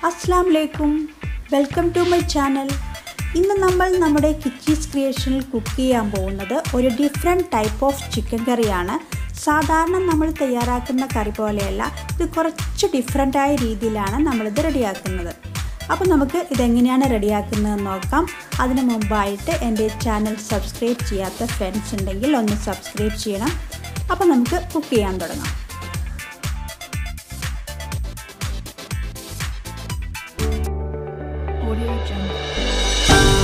അസ്സാം വലൈക്കും welcome to my channel ഇന്ന് നമ്മൾ നമ്മുടെ കിച്ചീസ് ക്രിയേഷനിൽ കുക്ക് ചെയ്യാൻ പോകുന്നത് ഒരു ഡിഫറെൻറ്റ് ടൈപ്പ് ഓഫ് ചിക്കൻ കറിയാണ് സാധാരണ നമ്മൾ തയ്യാറാക്കുന്ന കറി പോലെയല്ല ഇത് കുറച്ച് ഡിഫറെൻ്റായ രീതിയിലാണ് നമ്മളിത് റെഡിയാക്കുന്നത് അപ്പോൾ നമുക്ക് ഇതെങ്ങനെയാണ് റെഡിയാക്കുന്നതെന്ന് നോക്കാം അതിന് മുമ്പായിട്ട് എൻ്റെ ചാനൽ സബ്സ്ക്രൈബ് ചെയ്യാത്ത ഫ്രണ്ട്സ് ഉണ്ടെങ്കിൽ ഒന്ന് സബ്സ്ക്രൈബ് ചെയ്യണം അപ്പോൾ നമുക്ക് കുക്ക് ചെയ്യാൻ തുടങ്ങാം Audio Jungle.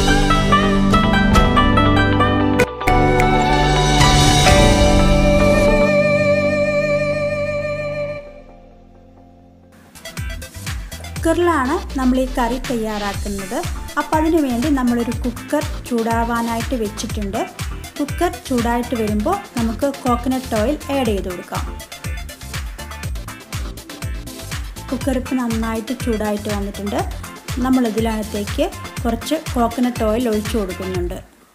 കുക്കറിലാണ് നമ്മൾ ഈ കറി തയ്യാറാക്കുന്നത് അപ്പോൾ അതിന് വേണ്ടി നമ്മളൊരു കുക്കർ ചൂടാവാനായിട്ട് വെച്ചിട്ടുണ്ട് കുക്കർ ചൂടായിട്ട് വരുമ്പോൾ നമുക്ക് കോക്കനട്ട് ഓയിൽ ആഡ് ചെയ്ത് കൊടുക്കാം കുക്കർ ഇപ്പോൾ നന്നായിട്ട് ചൂടായിട്ട് വന്നിട്ടുണ്ട് നമ്മൾ ഇതിനകത്തേക്ക് കുറച്ച് കോക്കനട്ട് ഓയിൽ ഒഴിച്ചു കൊടുക്കുന്നുണ്ട്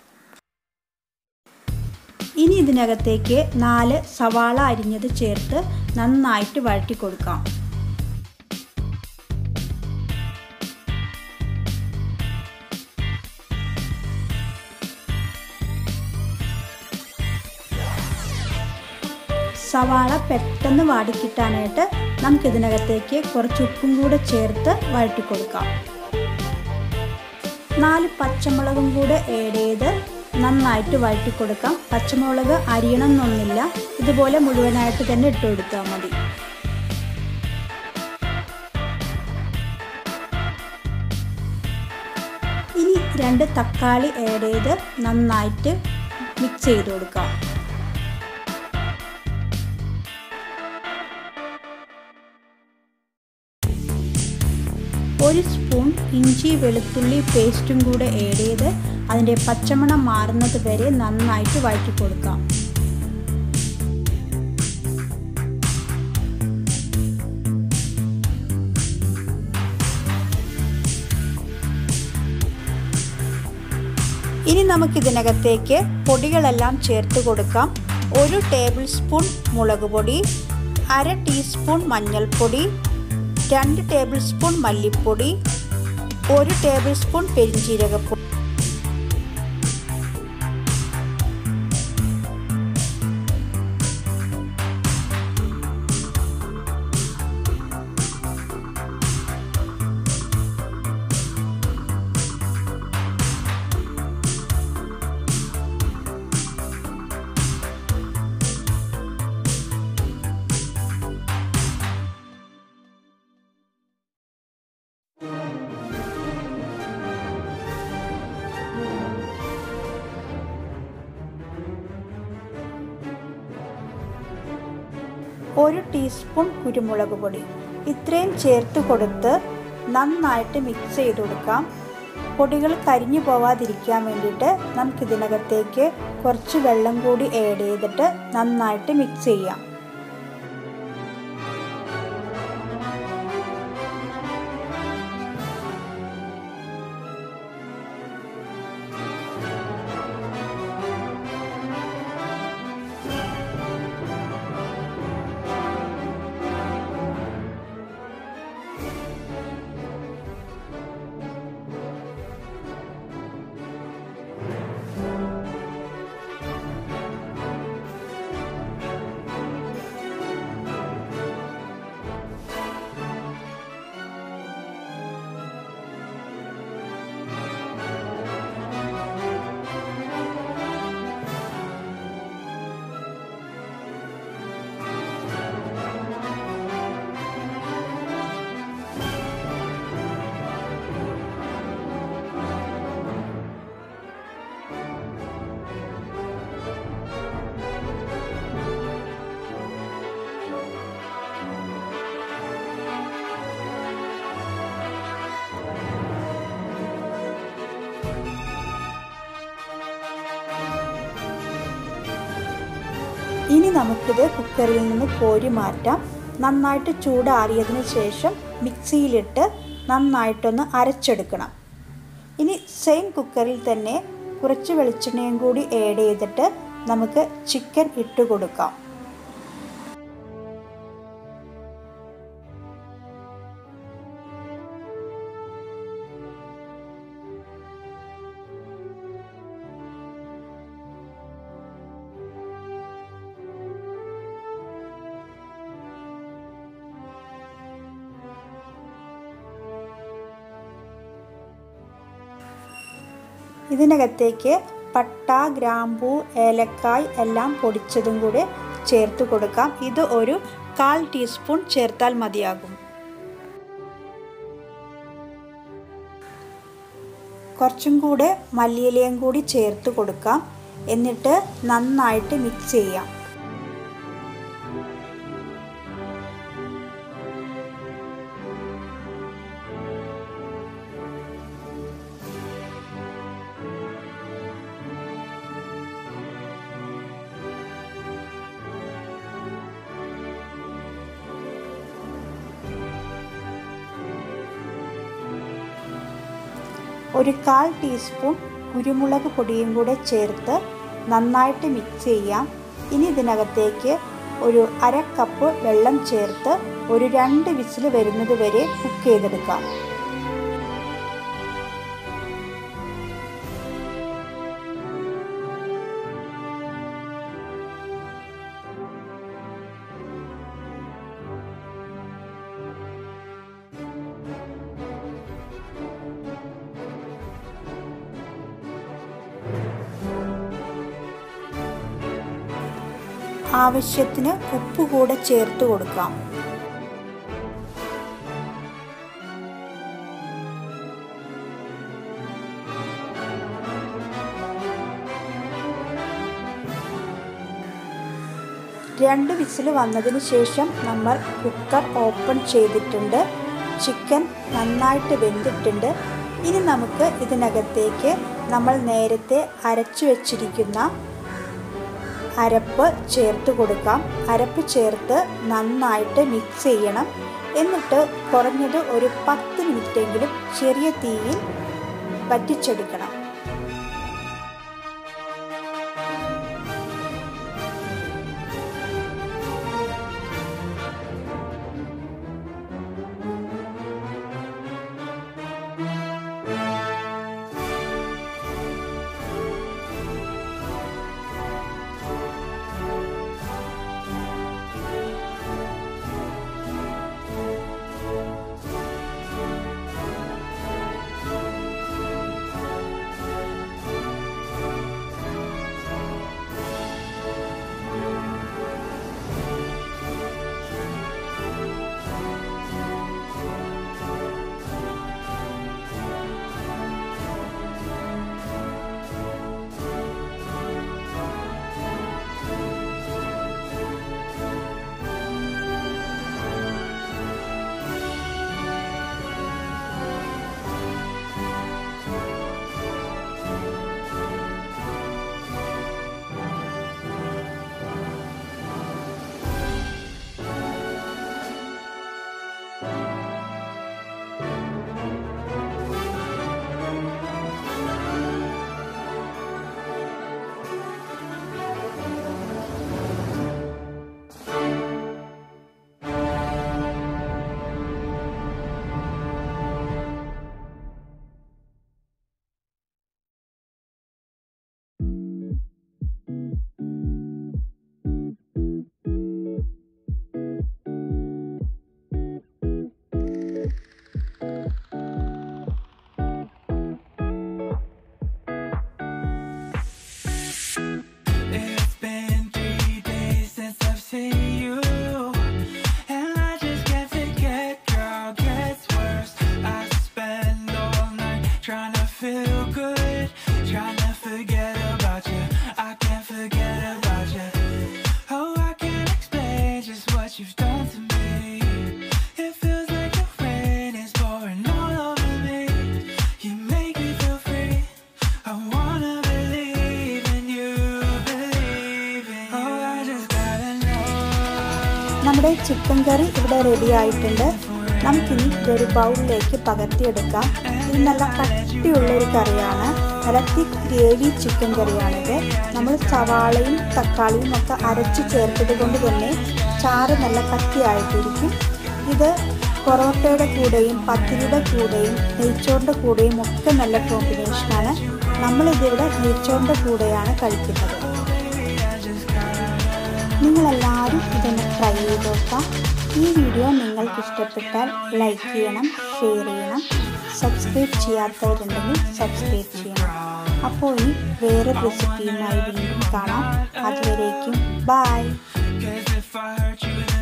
ഇനി ഇതിനകത്തേക്ക് നാല് സവാള അരിഞ്ഞത് ചേർത്ത് നന്നായിട്ട് വഴറ്റി കൊടുക്കാം സവാള പെട്ടെന്ന് വാടിക്കിട്ടാനായിട്ട് നമുക്കിതിനകത്തേക്ക് കുറച്ച് ഉപ്പും കൂടെ ചേർത്ത് വഴറ്റി കൊടുക്കാം നാല് പച്ചമുളകും കൂടെ ആഡ് ചെയ്ത് നന്നായിട്ട് വഴറ്റി കൊടുക്കാം പച്ചമുളക് അരിയണം എന്നൊന്നുമില്ല ഇതുപോലെ മുഴുവനായിട്ട് തന്നെ ഇട്ട് കൊടുത്താൽ മതി ഇനി രണ്ട് തക്കാളി ആഡ് ചെയ്ത് നന്നായിട്ട് മിക്സ് ചെയ്ത് കൊടുക്കാം ഒരു സ്പൂൺ ഇഞ്ചി വെളുത്തുള്ളി പേസ്റ്റും കൂടെ ആഡ് ചെയ്ത് അതിൻ്റെ പച്ചമണം മാറുന്നത് വരെ നന്നായിട്ട് വഴറ്റി കൊടുക്കാം ഇനി നമുക്കിതിനകത്തേക്ക് പൊടികളെല്ലാം ചേർത്ത് കൊടുക്കാം ഒരു ടേബിൾ സ്പൂൺ മുളക് പൊടി അര ടീസ്പൂൺ മഞ്ഞൾപ്പൊടി രണ്ട് ടേബിൾ സ്പൂൺ മല്ലിപ്പൊടി ഒരു ടേബിൾ സ്പൂൺ പെരിഞ്ജീരകപ്പൊടി ഒരു ടീസ്പൂൺ കുരുമുളക് പൊടി ഇത്രയും ചേർത്ത് കൊടുത്ത് നന്നായിട്ട് മിക്സ് ചെയ്ത് കൊടുക്കാം പൊടികൾ കരിഞ്ഞു പോവാതിരിക്കാൻ വേണ്ടിയിട്ട് നമുക്കിതിനകത്തേക്ക് കുറച്ച് വെള്ളം കൂടി ആഡ് ചെയ്തിട്ട് നന്നായിട്ട് മിക്സ് ചെയ്യാം ഇനി നമുക്കിത് കുക്കറിൽ നിന്ന് കോരി മാറ്റാം നന്നായിട്ട് ചൂടാറിയതിന് ശേഷം മിക്സിയിലിട്ട് നന്നായിട്ടൊന്ന് അരച്ചെടുക്കണം ഇനി സെയിം കുക്കറിൽ തന്നെ കുറച്ച് വെളിച്ചെണ്ണയും കൂടി ആഡ് ചെയ്തിട്ട് നമുക്ക് ചിക്കൻ ഇട്ട് കൊടുക്കാം ഇതിനകത്തേക്ക് പട്ട ഗ്രാമ്പൂ ഏലക്കായ് എല്ലാം പൊടിച്ചതും കൂടെ ചേർത്ത് കൊടുക്കാം ഇത് ഒരു കാൽ ടീസ്പൂൺ ചേർത്താൽ മതിയാകും കുറച്ചും കൂടെ മല്ലിയിലയും കൂടി ചേർത്ത് കൊടുക്കാം എന്നിട്ട് നന്നായിട്ട് മിക്സ് ചെയ്യാം ഒരു കാൽ ടീസ്പൂൺ കുരുമുളക് പൊടിയും കൂടെ ചേർത്ത് നന്നായിട്ട് മിക്സ് ചെയ്യാം ഇനി ഇതിനകത്തേക്ക് ഒരു അര കപ്പ് വെള്ളം ചേർത്ത് ഒരു രണ്ട് വിസിൽ വരുന്നത് വരെ കുക്ക് ചെയ്തെടുക്കാം ആവശ്യത്തിന് ഉപ്പ് കൂടെ ചേർത്ത് കൊടുക്കാം രണ്ട് വിസിൽ വന്നതിന് ശേഷം നമ്മൾ കുക്കർ ഓപ്പൺ ചെയ്തിട്ടുണ്ട് ചിക്കൻ നന്നായിട്ട് വെന്തിട്ടുണ്ട് ഇനി നമുക്ക് ഇതിനകത്തേക്ക് നമ്മൾ നേരത്തെ അരച്ചു വച്ചിരിക്കുന്ന അരപ്പ് ചേർത്ത് കൊടുക്കാം അരപ്പ് ചേർത്ത് നന്നായിട്ട് മിക്സ് ചെയ്യണം എന്നിട്ട് കുറഞ്ഞത് ഒരു പത്ത് മിനിറ്റെങ്കിലും ചെറിയ തീയിൽ വറ്റിച്ചെടുക്കണം It's been three days since I've seen you, and I just can't forget. Girl, gets worse. I spend all night trying to feel good, trying to forget about you. I can't forget about you. Oh, I can't explain just what you've done to me. It feels like the rain is pouring all over me. You make me feel free. I wanna believe in you, believe in you. Oh, I just gotta know. നമ്മുടെ chicken curry ഇവിടെ ready ആയിട്ടുണ്ട് നമുക്കിനി ഇതൊരു ബൗളിലേക്ക് പകർത്തിയെടുക്കാം ഇത് നല്ല കട്ടിയുള്ള ഒരു കറിയാണ് നല്ല തിക്ക് ഗ്രേവി ചിക്കൻ കറിയാണിത് നമ്മൾ സവാളയും തക്കാളിയും ഒക്കെ അരച്ച് ചേർത്തത് കൊണ്ട് തന്നെ ചാറ് നല്ല കട്ടിയായിട്ടിരിക്കും ഇത് പൊറോട്ടയുടെ കൂടെയും പത്തിരിയുടെ കൂടെയും നെയ്ച്ചോറിൻ്റെ കൂടെയും ഒക്കെ നല്ല കോമ്പിനേഷനാണ് നമ്മളിതിവിടെ നെയ്ച്ചോറിൻ്റെ കൂടെയാണ് കഴിക്കുന്നത് നിങ്ങളെല്ലാവരും ഇതൊന്ന് ട്രൈ ചെയ്ത് നോക്കാം ഈ വീഡിയോ നിങ്ങൾക്ക് ഇഷ്ടപ്പെട്ടാൽ ലൈക്ക് ചെയ്യണം ഷെയർ ചെയ്യണം സബ്സ്ക്രൈബ് ചെയ്യാത്തവരുണ്ടെങ്കിൽ സബ്സ്ക്രൈബ് ചെയ്യണം അപ്പോൾ ഈ വേറെ റെസിപ്പിയുമായി വീണ്ടും കാണാം അതുവരേക്കും bye Cause if I hurt you,